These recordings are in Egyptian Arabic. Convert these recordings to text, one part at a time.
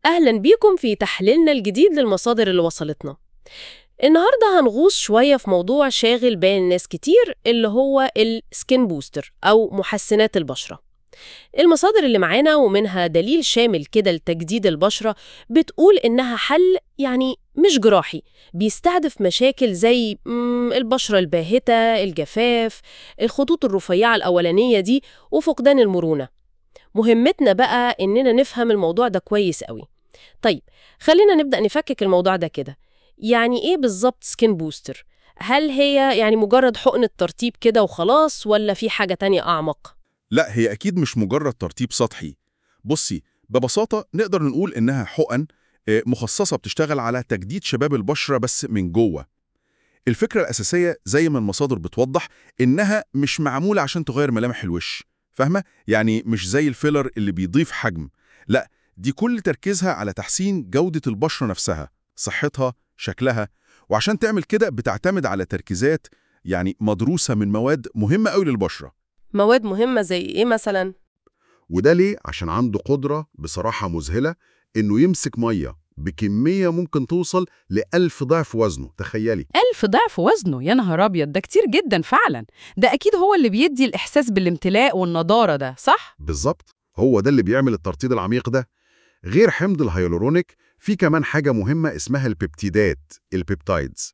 أهلا بيكم في تحليلنا الجديد للمصادر اللي وصلتنا النهاردة هنغوص شوية في موضوع شاغل بال ناس كتير اللي هو السكين بوستر أو محسنات البشرة المصادر اللي معانا ومنها دليل شامل كده لتجديد البشرة بتقول إنها حل يعني مش جراحي بيستهدف مشاكل زي مم، البشرة الباهتة، الجفاف، الخطوط الرفيعة الأولانية دي وفقدان المرونة مهمتنا بقى إننا نفهم الموضوع ده كويس قوي طيب خلينا نبدأ نفكك الموضوع ده كده يعني إيه بالظبط سكين بوستر؟ هل هي يعني مجرد حقنة ترطيب كده وخلاص ولا في حاجة تانية أعمق؟ لا هي أكيد مش مجرد ترطيب سطحي بصي ببساطة نقدر نقول إنها حقن آه، مخصصة بتشتغل على تجديد شباب البشرة بس من جوه الفكرة الأساسية زي ما المصادر بتوضح إنها مش معمولة عشان تغير ملامح الوش فاهمة؟ يعني مش زي الفيلر اللي بيضيف حجم لا دي كل تركيزها على تحسين جودة البشرة نفسها صحتها شكلها وعشان تعمل كده بتعتمد على تركيزات يعني مدروسة من مواد مهمة قوي للبشرة مواد مهمة زي إيه مثلاً؟ وده ليه؟ عشان عنده قدرة بصراحة مذهلة إنه يمسك مية بكمية ممكن توصل لألف ضعف وزنه تخيلي ألف ضعف وزنه يا نهار أبيض ده كتير جدا فعلا ده أكيد هو اللي بيدي الإحساس بالامتلاء والنضارة ده صح؟ بالظبط هو ده اللي بيعمل الترطيب العميق ده غير حمض الهيالورونيك في كمان حاجة مهمة اسمها البيبتيدات البيبتايدز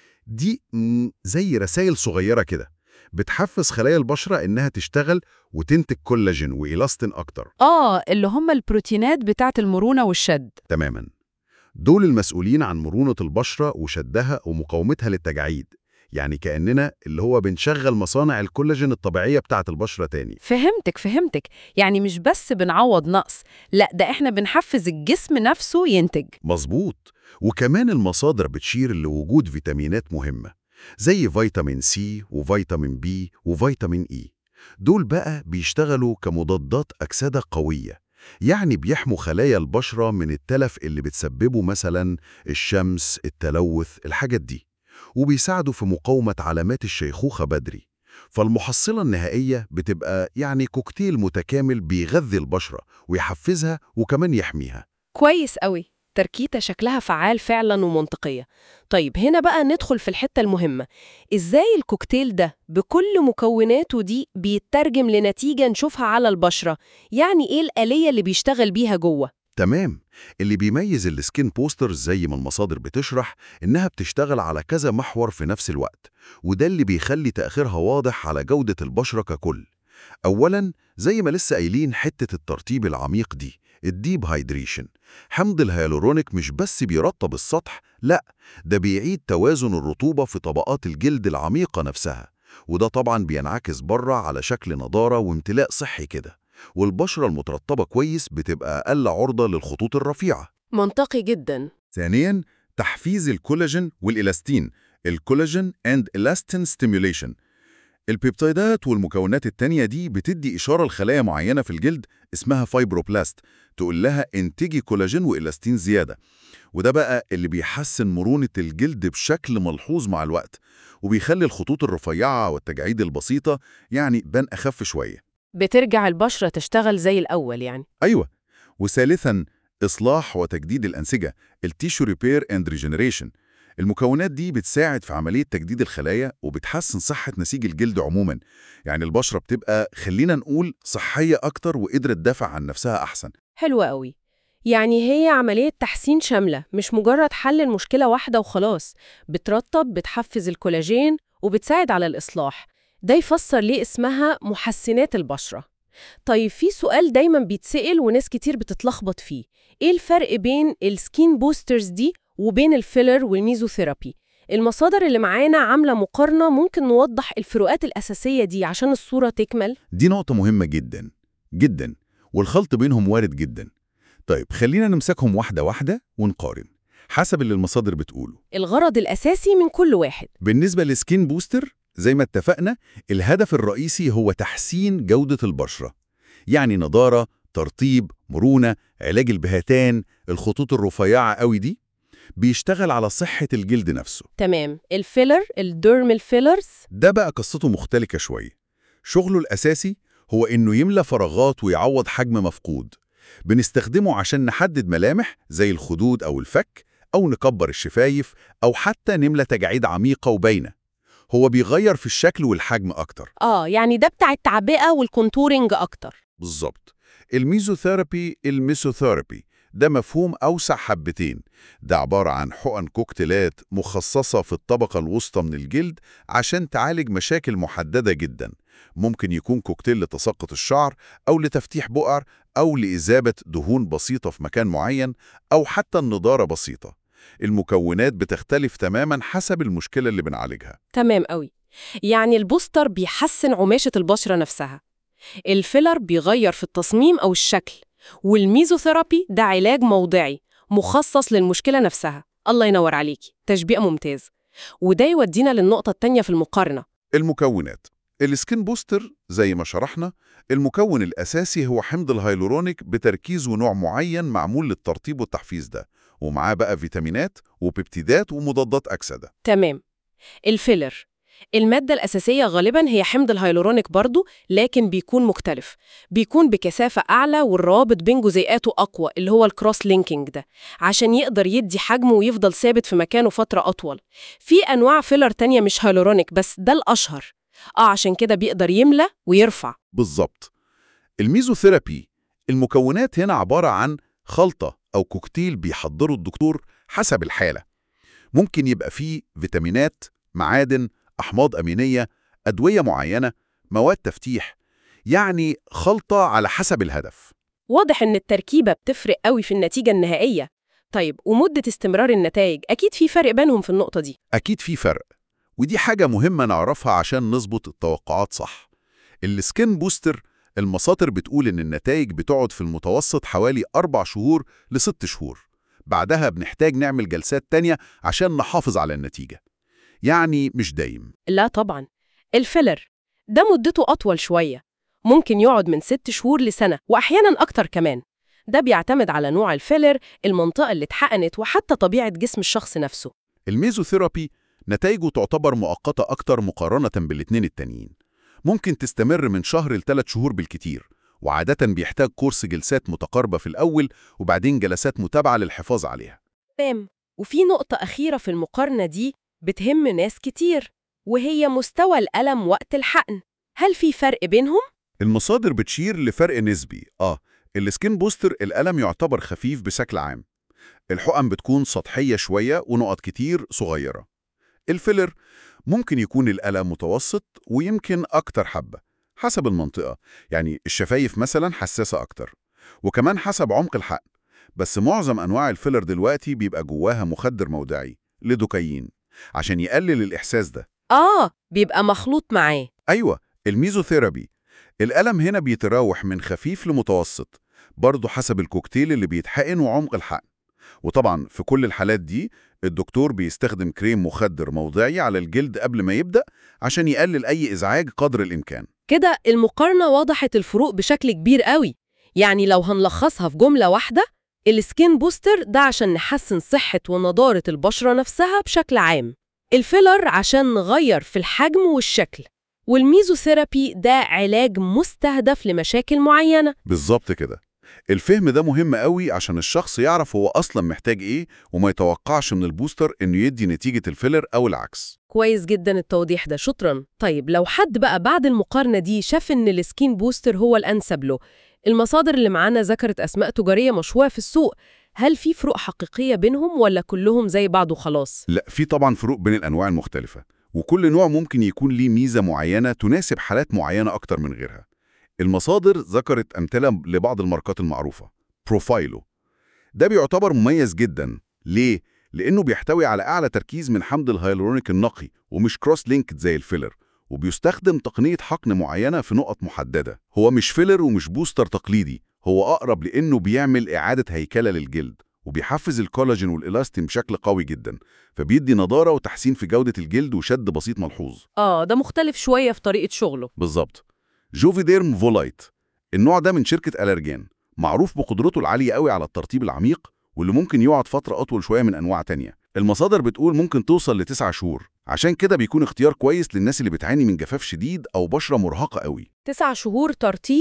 دي مم، زي رسائل صغيرة كده بتحفز خلايا البشرة إنها تشتغل وتنتج كولاجين وإيلاستين أكتر آه اللي هم البروتينات بتاعة المرونة والشد تماما دول المسؤولين عن مرونة البشرة وشدها ومقاومتها للتجاعيد يعني كأننا اللي هو بنشغل مصانع الكولاجين الطبيعية بتاعة البشرة تاني فهمتك فهمتك يعني مش بس بنعوض نقص لا ده إحنا بنحفز الجسم نفسه ينتج مظبوط وكمان المصادر بتشير لوجود فيتامينات مهمة زي فيتامين سي وفيتامين بي وفيتامين إي دول بقى بيشتغلوا كمضادات أكسدة قوية يعني بيحموا خلايا البشرة من التلف اللي بتسببه مثلا الشمس التلوث الحاجات دي وبيساعدوا في مقاومة علامات الشيخوخة بدري فالمحصلة النهائية بتبقى يعني كوكتيل متكامل بيغذي البشرة ويحفزها وكمان يحميها كويس قوي تركيبة شكلها فعال فعلا ومنطقية طيب هنا بقى ندخل في الحتة المهمة إزاي الكوكتيل ده بكل مكوناته دي بيترجم لنتيجة نشوفها على البشرة يعني إيه الآلية اللي بيشتغل بيها جوه تمام اللي بيميز السكين بوسترز زي ما المصادر بتشرح إنها بتشتغل على كذا محور في نفس الوقت وده اللي بيخلي تأخيرها واضح على جودة البشرة ككل أولاً زي ما لسه قايلين حتة الترطيب العميق دي الديب هايدريشن حمض الهيالورونيك مش بس بيرطب السطح لا ده بيعيد توازن الرطوبة في طبقات الجلد العميقة نفسها وده طبعا بينعكس بره على شكل نضارة وامتلاء صحي كده والبشرة المترطبة كويس بتبقى أقل عرضة للخطوط الرفيعة منطقي جدا ثانياً تحفيز الكولاجين والإلاستين الكولاجين اند إلاستين ستيميوليشن البيبتايدات والمكونات التانية دي بتدي إشارة لخلايا معينة في الجلد اسمها فايبروبلاست تقول لها انتجي كولاجين وإلاستين زيادة وده بقى اللي بيحسن مرونة الجلد بشكل ملحوظ مع الوقت وبيخلي الخطوط الرفيعة والتجاعيد البسيطة يعني بان أخف شوية بترجع البشرة تشتغل زي الأول يعني أيوة وثالثاً إصلاح وتجديد الأنسجة التيشو ريبير اند ريجنريشن المكونات دي بتساعد في عملية تجديد الخلايا وبتحسن صحة نسيج الجلد عموماً يعني البشرة بتبقى خلينا نقول صحية أكتر وقدرت تدافع عن نفسها أحسن حلوة قوي يعني هي عملية تحسين شاملة مش مجرد حل المشكلة واحدة وخلاص بترطب بتحفز الكولاجين وبتساعد على الإصلاح ده يفسر ليه اسمها محسنات البشرة طيب في سؤال دايما بيتسأل وناس كتير بتتلخبط فيه ايه الفرق بين السكين بوسترز دي وبين الفيلر والميزوثيرابي المصادر اللي معانا عاملة مقارنة ممكن نوضح الفروقات الأساسية دي عشان الصورة تكمل دي نقطة مهمة جدا جدا والخلط بينهم وارد جدا طيب خلينا نمسكهم واحدة واحدة ونقارن حسب اللي المصادر بتقوله الغرض الأساسي من كل واحد بالنسبة للسكين بوستر زي ما اتفقنا الهدف الرئيسي هو تحسين جودة البشرة يعني نضارة، ترطيب، مرونة، علاج البهتان، الخطوط الرفيعة قوي دي بيشتغل على صحة الجلد نفسه تمام الفيلر الديرمال فيلرز ده بقى قصته مختلفة شوية شغله الأساسي هو إنه يملى فراغات ويعوض حجم مفقود بنستخدمه عشان نحدد ملامح زي الخدود أو الفك أو نكبر الشفايف أو حتى نملى تجاعيد عميقة وباينة هو بيغير في الشكل والحجم أكتر آه يعني ده بتاع التعبئة والكونتورنج أكتر بالظبط الميزوثيرابي الميسوثيرابي ده مفهوم أوسع حبتين ده عبارة عن حقن كوكتيلات مخصصة في الطبقة الوسطى من الجلد عشان تعالج مشاكل محددة جدا ممكن يكون كوكتيل لتساقط الشعر أو لتفتيح بؤر أو لإذابة دهون بسيطة في مكان معين أو حتى النضارة بسيطة المكونات بتختلف تماما حسب المشكلة اللي بنعالجها تمام قوي يعني البوستر بيحسن عماشة البشرة نفسها الفيلر بيغير في التصميم أو الشكل والميزوثيرابي ده علاج موضعي مخصص للمشكلة نفسها الله ينور عليكي تشبيه ممتاز وده يودينا للنقطة التانية في المقارنة المكونات السكين بوستر زي ما شرحنا المكون الأساسي هو حمض الهيلورونيك بتركيز ونوع معين معمول للترطيب والتحفيز ده ومعاه بقى فيتامينات وبيبتيدات ومضادات أكسدة تمام الفيلر المادة الأساسية غالباً هي حمض الهيلورونيك برضو لكن بيكون مختلف بيكون بكثافة أعلى والروابط بين جزيئاته أقوى اللي هو الكروس لينكينج ده عشان يقدر يدي حجمه ويفضل ثابت في مكانه فترة أطول في أنواع فيلر تانية مش هيلورونيك بس ده الأشهر آه عشان كده بيقدر يملى ويرفع بالظبط الميزوثيرابي المكونات هنا عبارة عن خلطة أو كوكتيل بيحضره الدكتور حسب الحالة ممكن يبقى فيه فيتامينات معادن أحماض أمينية أدوية معينة مواد تفتيح يعني خلطة على حسب الهدف واضح إن التركيبة بتفرق قوي في النتيجة النهائية طيب ومدة استمرار النتائج أكيد في فرق بينهم في النقطة دي أكيد في فرق ودي حاجة مهمة نعرفها عشان نظبط التوقعات صح السكين بوستر المصادر بتقول إن النتائج بتقعد في المتوسط حوالي أربع شهور لست شهور بعدها بنحتاج نعمل جلسات تانية عشان نحافظ على النتيجة يعني مش دايم لا طبعا الفيلر ده مدته أطول شوية ممكن يقعد من ست شهور لسنة وأحيانا أكتر كمان ده بيعتمد على نوع الفيلر المنطقة اللي اتحقنت وحتى طبيعة جسم الشخص نفسه الميزوثيرابي نتائجه تعتبر مؤقتة أكتر مقارنة بالاتنين التانيين ممكن تستمر من شهر لثلاث شهور بالكتير وعادة بيحتاج كورس جلسات متقاربة في الأول وبعدين جلسات متابعة للحفاظ عليها تمام وفي نقطة أخيرة في المقارنة دي بتهم ناس كتير وهي مستوى الألم وقت الحقن هل في فرق بينهم؟ المصادر بتشير لفرق نسبي آه السكين بوستر الألم يعتبر خفيف بشكل عام الحقن بتكون سطحية شوية ونقط كتير صغيرة الفيلر ممكن يكون الألم متوسط ويمكن أكتر حبة حسب المنطقة يعني الشفايف مثلا حساسة أكتر وكمان حسب عمق الحقن بس معظم أنواع الفيلر دلوقتي بيبقى جواها مخدر موضعي لدوكايين عشان يقلل الإحساس ده آه بيبقى مخلوط معاه أيوة الميزوثيرابي الألم هنا بيتراوح من خفيف لمتوسط برضه حسب الكوكتيل اللي بيتحقن وعمق الحقن وطبعا في كل الحالات دي الدكتور بيستخدم كريم مخدر موضعي على الجلد قبل ما يبدأ عشان يقلل أي إزعاج قدر الإمكان كده المقارنة وضحت الفروق بشكل كبير قوي يعني لو هنلخصها في جملة واحدة السكين بوستر ده عشان نحسن صحة ونضارة البشرة نفسها بشكل عام الفيلر عشان نغير في الحجم والشكل والميزوثيرابي ده علاج مستهدف لمشاكل معينة بالظبط كده الفهم ده مهم قوي عشان الشخص يعرف هو أصلا محتاج إيه وما يتوقعش من البوستر إنه يدي نتيجة الفيلر أو العكس كويس جدا التوضيح ده شكرا طيب لو حد بقى بعد المقارنة دي شاف إن السكين بوستر هو الأنسب له المصادر اللي معانا ذكرت أسماء تجارية مشهورة في السوق هل في فروق حقيقية بينهم ولا كلهم زي بعض وخلاص؟ لا في طبعا فروق بين الأنواع المختلفة وكل نوع ممكن يكون ليه ميزة معينة تناسب حالات معينة أكتر من غيرها المصادر ذكرت أمثلة لبعض الماركات المعروفة بروفايلو ده بيعتبر مميز جدا ليه؟ لأنه بيحتوي على أعلى تركيز من حمض الهيالورونيك النقي ومش كروس لينكد زي الفيلر وبيستخدم تقنية حقن معينة في نقط محددة هو مش فيلر ومش بوستر تقليدي هو أقرب لأنه بيعمل إعادة هيكلة للجلد وبيحفز الكولاجين والإلاستين بشكل قوي جدا فبيدي نضارة وتحسين في جودة الجلد وشد بسيط ملحوظ آه ده مختلف شوية في طريقة شغله بالظبط جوفيديرم فولايت النوع ده من شركة ألرجان معروف بقدرته العالية قوي على الترطيب العميق واللي ممكن يقعد فترة أطول شوية من أنواع تانية المصادر بتقول ممكن توصل لتسعة شهور عشان كده بيكون اختيار كويس للناس اللي بتعاني من جفاف شديد أو بشرة مرهقة قوي تسع شهور ترطيب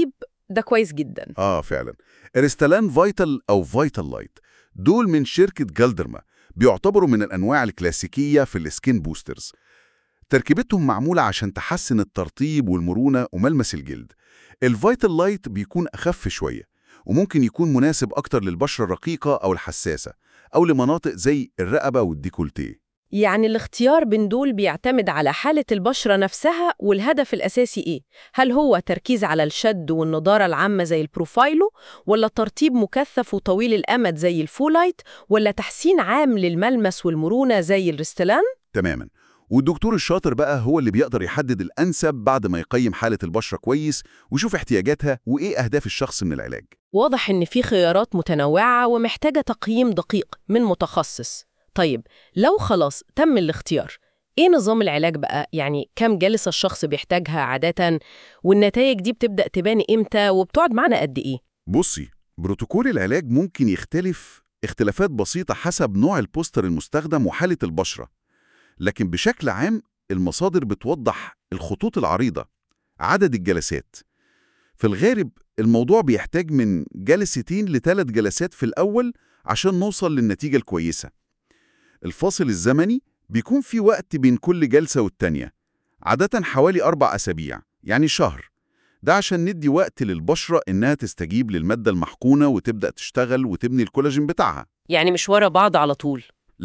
ده كويس جدا آه فعلا إرستالان فايتال أو فايتال لايت دول من شركة جالدرما بيعتبروا من الأنواع الكلاسيكية في السكين بوسترز تركيبتهم معمولة عشان تحسن الترطيب والمرونة وملمس الجلد الفايتال لايت بيكون أخف شوية وممكن يكون مناسب أكتر للبشرة الرقيقة أو الحساسة أو لمناطق زي الرقبة والديكولتيه يعني الاختيار بين دول بيعتمد على حالة البشرة نفسها والهدف الأساسي إيه؟ هل هو تركيز على الشد والنضارة العامة زي البروفايلو ولا ترطيب مكثف وطويل الأمد زي الفولايت ولا تحسين عام للملمس والمرونة زي الريستلان؟ تماما والدكتور الشاطر بقى هو اللي بيقدر يحدد الأنسب بعد ما يقيم حالة البشرة كويس ويشوف احتياجاتها وإيه أهداف الشخص من العلاج واضح إن في خيارات متنوعة ومحتاجة تقييم دقيق من متخصص طيب لو خلاص تم الاختيار إيه نظام العلاج بقى؟ يعني كم جلسة الشخص بيحتاجها عادة؟ والنتائج دي بتبدأ تبان إمتى وبتقعد معنا قد إيه؟ بصي بروتوكول العلاج ممكن يختلف اختلافات بسيطة حسب نوع البوستر المستخدم وحالة البشرة لكن بشكل عام المصادر بتوضح الخطوط العريضة عدد الجلسات في الغالب الموضوع بيحتاج من جلستين لثلاث جلسات في الأول عشان نوصل للنتيجة الكويسة الفاصل الزمني بيكون في وقت بين كل جلسة والتانية عادة حوالي أربع أسابيع يعني شهر ده عشان ندي وقت للبشرة إنها تستجيب للمادة المحقونة وتبدأ تشتغل وتبني الكولاجين بتاعها يعني مش ورا بعض على طول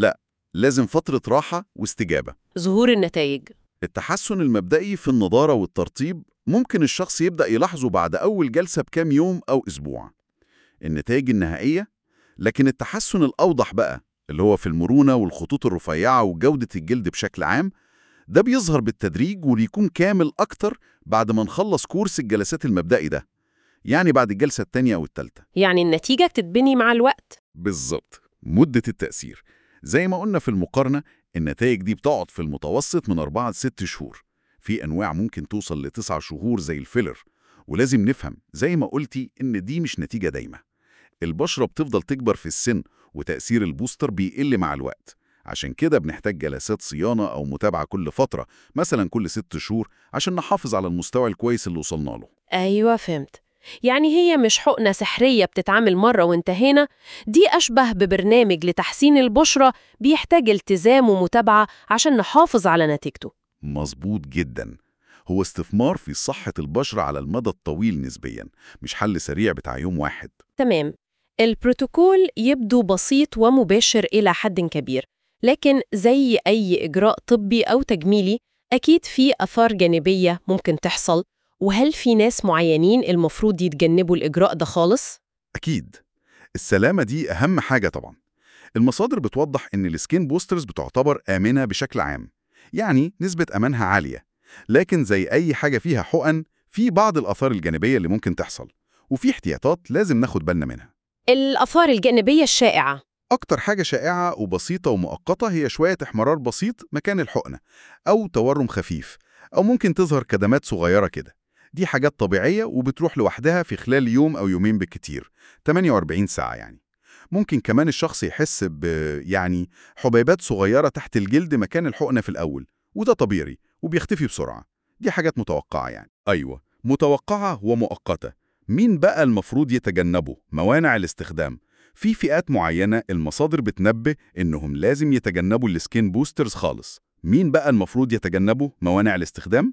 لازم فترة راحة واستجابة ظهور النتائج التحسن المبدئي في النضارة والترطيب ممكن الشخص يبدأ يلاحظه بعد أول جلسة بكام يوم أو أسبوع النتائج النهائية لكن التحسن الأوضح بقى اللي هو في المرونة والخطوط الرفيعة وجودة الجلد بشكل عام ده بيظهر بالتدريج وبيكون كامل أكتر بعد ما نخلص كورس الجلسات المبدئي ده يعني بعد الجلسة التانية أو التالتة يعني النتيجة بتتبني مع الوقت بالظبط مدة التأثير زي ما قلنا في المقارنة النتائج دي بتقعد في المتوسط من 4 ل 6 شهور في أنواع ممكن توصل ل 9 شهور زي الفيلر ولازم نفهم زي ما قلتي إن دي مش نتيجة دايمة البشرة بتفضل تكبر في السن وتأثير البوستر بيقل مع الوقت عشان كده بنحتاج جلسات صيانة أو متابعة كل فترة مثلا كل 6 شهور عشان نحافظ على المستوى الكويس اللي وصلنا له أيوة فهمت يعني هي مش حقنة سحرية بتتعامل مرة وانتهينا دي أشبه ببرنامج لتحسين البشرة بيحتاج التزام ومتابعة عشان نحافظ على نتيجته مظبوط جدا هو استثمار في صحة البشرة على المدى الطويل نسبيا مش حل سريع بتاع يوم واحد تمام البروتوكول يبدو بسيط ومباشر إلى حد كبير لكن زي أي إجراء طبي أو تجميلي أكيد في آثار جانبية ممكن تحصل وهل في ناس معينين المفروض يتجنبوا الإجراء ده خالص؟ أكيد السلامة دي أهم حاجة طبعا المصادر بتوضح إن السكين بوسترز بتعتبر آمنة بشكل عام يعني نسبة أمانها عالية لكن زي أي حاجة فيها حقن في بعض الآثار الجانبية اللي ممكن تحصل وفي احتياطات لازم ناخد بالنا منها الآثار الجانبية الشائعة أكتر حاجة شائعة وبسيطة ومؤقتة هي شوية احمرار بسيط مكان الحقنة أو تورم خفيف أو ممكن تظهر كدمات صغيرة كده دي حاجات طبيعية وبتروح لوحدها في خلال يوم أو يومين بالكتير 48 ساعة يعني ممكن كمان الشخص يحس ب يعني حبيبات صغيرة تحت الجلد مكان الحقنة في الأول وده طبيعي وبيختفي بسرعة دي حاجات متوقعة يعني أيوة متوقعة ومؤقتة مين بقى المفروض يتجنبه موانع الاستخدام في فئات معينة المصادر بتنبه إنهم لازم يتجنبوا السكين بوسترز خالص مين بقى المفروض يتجنبوا موانع الاستخدام؟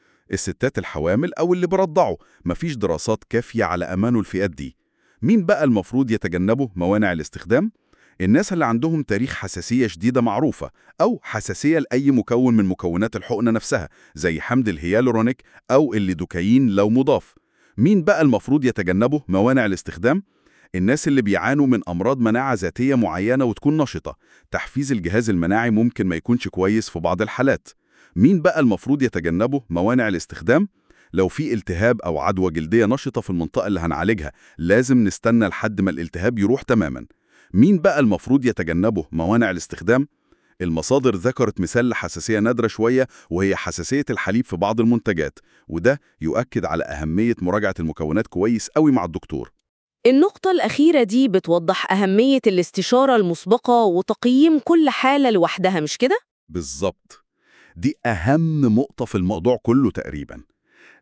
الستات الحوامل أو اللي برضعوا مفيش دراسات كافية على أمانه الفئات دي مين بقى المفروض يتجنبوا موانع الاستخدام؟ الناس اللي عندهم تاريخ حساسية شديدة معروفة أو حساسية لأي مكون من مكونات الحقنة نفسها زي حمض الهيالورونيك أو الليدوكايين لو مضاف مين بقى المفروض يتجنبوا موانع الاستخدام؟ الناس اللي بيعانوا من أمراض مناعة ذاتية معينة وتكون نشطة تحفيز الجهاز المناعي ممكن ما يكونش كويس في بعض الحالات مين بقى المفروض يتجنبوا موانع الاستخدام؟ لو في التهاب أو عدوى جلدية نشطة في المنطقة اللي هنعالجها لازم نستنى لحد ما الالتهاب يروح تماما مين بقى المفروض يتجنبوا موانع الاستخدام؟ المصادر ذكرت مثال لحساسية نادرة شوية وهي حساسية الحليب في بعض المنتجات وده يؤكد على أهمية مراجعة المكونات كويس قوي مع الدكتور النقطة الأخيرة دي بتوضح أهمية الاستشارة المسبقة وتقييم كل حالة لوحدها مش كده؟ بالظبط دي أهم نقطة في الموضوع كله تقريبا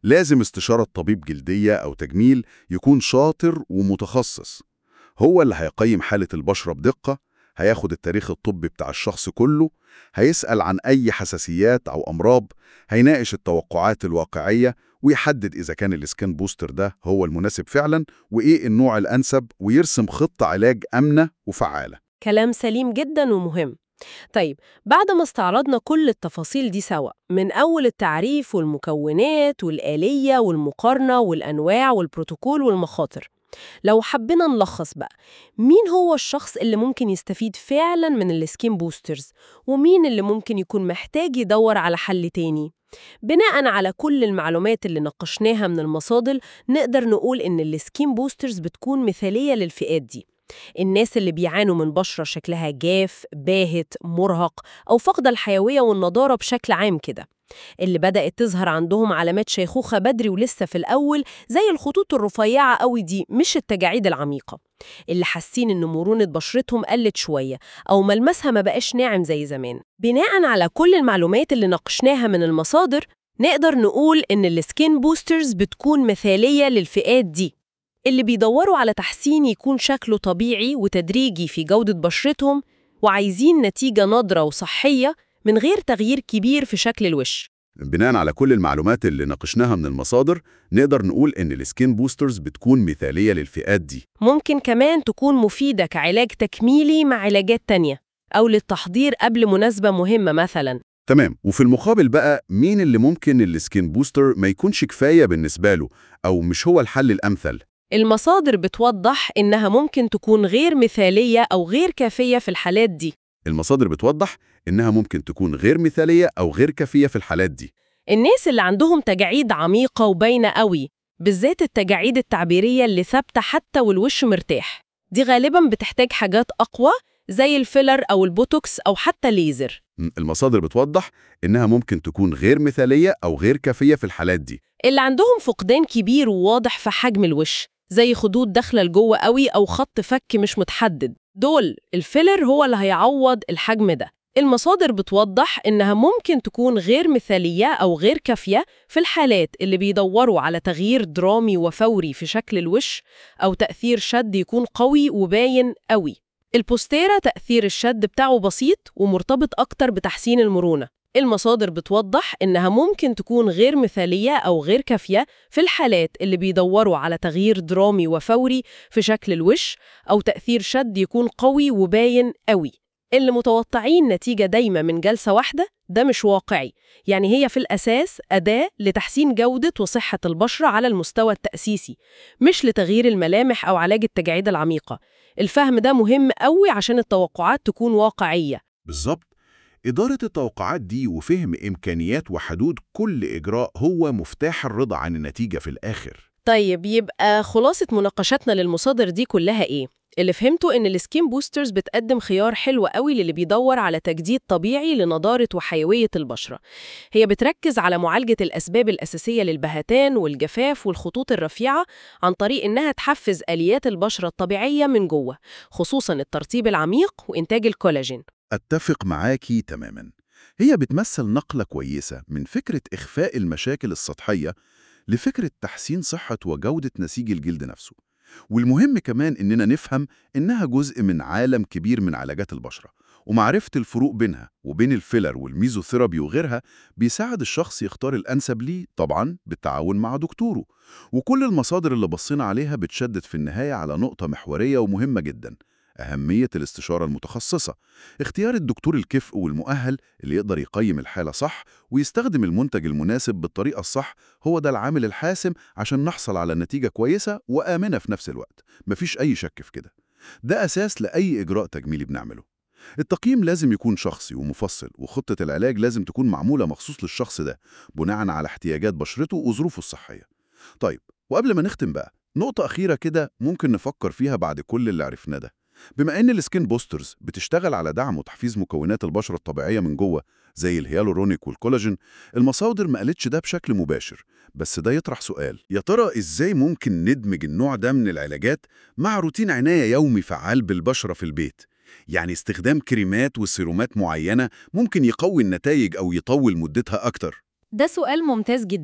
لازم استشارة طبيب جلدية أو تجميل يكون شاطر ومتخصص هو اللي هيقيم حالة البشرة بدقة هياخد التاريخ الطبي بتاع الشخص كله هيسأل عن أي حساسيات أو أمراض هيناقش التوقعات الواقعية ويحدد إذا كان السكين بوستر ده هو المناسب فعلا وإيه النوع الأنسب ويرسم خطة علاج آمنة وفعالة كلام سليم جدا ومهم طيب بعد ما استعرضنا كل التفاصيل دي سوا من أول التعريف والمكونات والآلية والمقارنة والأنواع والبروتوكول والمخاطر لو حبينا نلخص بقى مين هو الشخص اللي ممكن يستفيد فعلا من السكين بوسترز ومين اللي ممكن يكون محتاج يدور على حل تاني بناء على كل المعلومات اللي ناقشناها من المصادر نقدر نقول إن السكين بوسترز بتكون مثالية للفئات دي الناس اللي بيعانوا من بشرة شكلها جاف، باهت، مرهق أو فقد الحيوية والنضارة بشكل عام كده اللي بدأت تظهر عندهم علامات شيخوخة بدري ولسه في الأول زي الخطوط الرفيعة قوي دي مش التجاعيد العميقة اللي حاسين إن مرونة بشرتهم قلت شوية أو ملمسها ما بقاش ناعم زي زمان بناء على كل المعلومات اللي ناقشناها من المصادر نقدر نقول إن السكين بوسترز بتكون مثالية للفئات دي اللي بيدوروا على تحسين يكون شكله طبيعي وتدريجي في جودة بشرتهم وعايزين نتيجة نضرة وصحية من غير تغيير كبير في شكل الوش بناء على كل المعلومات اللي ناقشناها من المصادر نقدر نقول إن السكين بوسترز بتكون مثالية للفئات دي ممكن كمان تكون مفيدة كعلاج تكميلي مع علاجات تانية أو للتحضير قبل مناسبة مهمة مثلا تمام وفي المقابل بقى مين اللي ممكن السكين بوستر ما يكونش كفاية بالنسبة له أو مش هو الحل الأمثل المصادر بتوضح إنها ممكن تكون غير مثالية أو غير كافية في الحالات دي المصادر بتوضح إنها ممكن تكون غير مثالية أو غير كافية في الحالات دي الناس اللي عندهم تجاعيد عميقة وباينة قوي بالذات التجاعيد التعبيرية اللي ثابتة حتى والوش مرتاح دي غالباً بتحتاج حاجات أقوى زي الفيلر أو البوتوكس أو حتى ليزر م، المصادر بتوضح إنها ممكن تكون غير مثالية أو غير كافية في الحالات دي اللي عندهم فقدان كبير وواضح في حجم الوش زي خدود داخلة لجوه قوي أو خط فك مش متحدد دول الفيلر هو اللي هيعوض الحجم ده المصادر بتوضح إنها ممكن تكون غير مثالية أو غير كافية في الحالات اللي بيدوروا على تغيير درامي وفوري في شكل الوش أو تأثير شد يكون قوي وباين قوي البوستيرا تأثير الشد بتاعه بسيط ومرتبط أكتر بتحسين المرونة المصادر بتوضح إنها ممكن تكون غير مثالية أو غير كافية في الحالات اللي بيدوروا على تغيير درامي وفوري في شكل الوش أو تأثير شد يكون قوي وباين قوي اللي متوقعين نتيجة دايمة من جلسة واحدة ده مش واقعي يعني هي في الأساس أداة لتحسين جودة وصحة البشرة على المستوى التأسيسي مش لتغيير الملامح أو علاج التجاعيد العميقة الفهم ده مهم قوي عشان التوقعات تكون واقعية بالظبط إدارة التوقعات دي وفهم إمكانيات وحدود كل إجراء هو مفتاح الرضا عن النتيجة في الآخر طيب يبقى خلاصة مناقشتنا للمصادر دي كلها إيه؟ اللي فهمته إن السكين بوسترز بتقدم خيار حلو قوي للي بيدور على تجديد طبيعي لنضارة وحيوية البشرة. هي بتركز على معالجة الأسباب الأساسية للبهتان والجفاف والخطوط الرفيعة عن طريق إنها تحفز آليات البشرة الطبيعية من جوه، خصوصاً الترطيب العميق وإنتاج الكولاجين. أتفق معاكي تماما هي بتمثل نقلة كويسة من فكرة إخفاء المشاكل السطحية لفكرة تحسين صحة وجودة نسيج الجلد نفسه والمهم كمان إننا نفهم إنها جزء من عالم كبير من علاجات البشرة ومعرفة الفروق بينها وبين الفيلر والميزوثيرابي وغيرها بيساعد الشخص يختار الأنسب ليه طبعا بالتعاون مع دكتوره وكل المصادر اللي بصينا عليها بتشدد في النهاية على نقطة محورية ومهمة جدا أهمية الاستشارة المتخصصة اختيار الدكتور الكفء والمؤهل اللي يقدر يقيم الحالة صح ويستخدم المنتج المناسب بالطريقة الصح هو ده العامل الحاسم عشان نحصل على نتيجة كويسة وآمنة في نفس الوقت مفيش أي شك في كده ده أساس لأي إجراء تجميلي بنعمله التقييم لازم يكون شخصي ومفصل وخطة العلاج لازم تكون معمولة مخصوص للشخص ده بناء على احتياجات بشرته وظروفه الصحية طيب وقبل ما نختم بقى نقطة أخيرة كده ممكن نفكر فيها بعد كل اللي عرفناه ده بما ان السكين بوسترز بتشتغل على دعم وتحفيز مكونات البشره الطبيعيه من جوه زي الهيالورونيك والكولاجين المصادر ما قالتش ده بشكل مباشر بس ده يطرح سؤال يا ترى ازاي ممكن ندمج النوع ده من العلاجات مع روتين عنايه يومي فعال بالبشره في البيت يعني استخدام كريمات وسيرومات معينه ممكن يقوي النتائج او يطول مدتها اكتر ده سؤال ممتاز جدا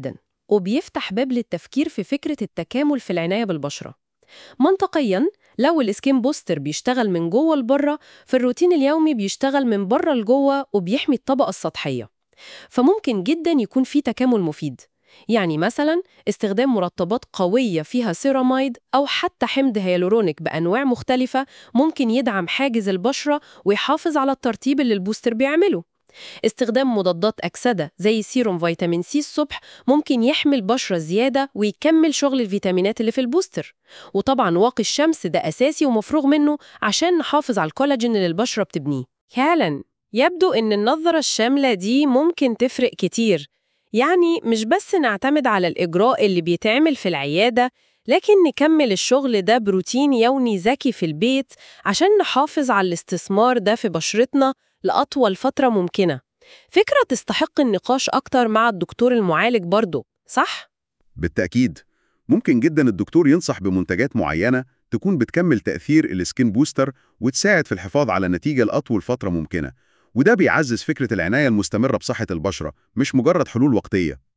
وبيفتح باب للتفكير في فكرة التكامل في العناية بالبشرة منطقياً لو السكين بوستر بيشتغل من جوه لبره فالروتين اليومي بيشتغل من بره لجوه وبيحمي الطبقة السطحية فممكن جدا يكون في تكامل مفيد يعني مثلا استخدام مرطبات قوية فيها سيراميد أو حتى حمض هيالورونيك بأنواع مختلفة ممكن يدعم حاجز البشرة ويحافظ على الترطيب اللي البوستر بيعمله استخدام مضادات أكسدة زي سيروم فيتامين سي الصبح ممكن يحمي البشرة زيادة ويكمل شغل الفيتامينات اللي في البوستر وطبعا واقي الشمس ده أساسي ومفروغ منه عشان نحافظ على الكولاجين اللي البشرة بتبنيه فعلا يبدو إن النظرة الشاملة دي ممكن تفرق كتير يعني مش بس نعتمد على الإجراء اللي بيتعمل في العيادة لكن نكمل الشغل ده بروتين يومي ذكي في البيت عشان نحافظ على الاستثمار ده في بشرتنا لأطول فترة ممكنة فكرة تستحق النقاش أكتر مع الدكتور المعالج برضه صح؟ بالتأكيد ممكن جدا الدكتور ينصح بمنتجات معينة تكون بتكمل تأثير السكين بوستر وتساعد في الحفاظ على نتيجة لأطول فترة ممكنة وده بيعزز فكرة العناية المستمرة بصحة البشرة مش مجرد حلول وقتية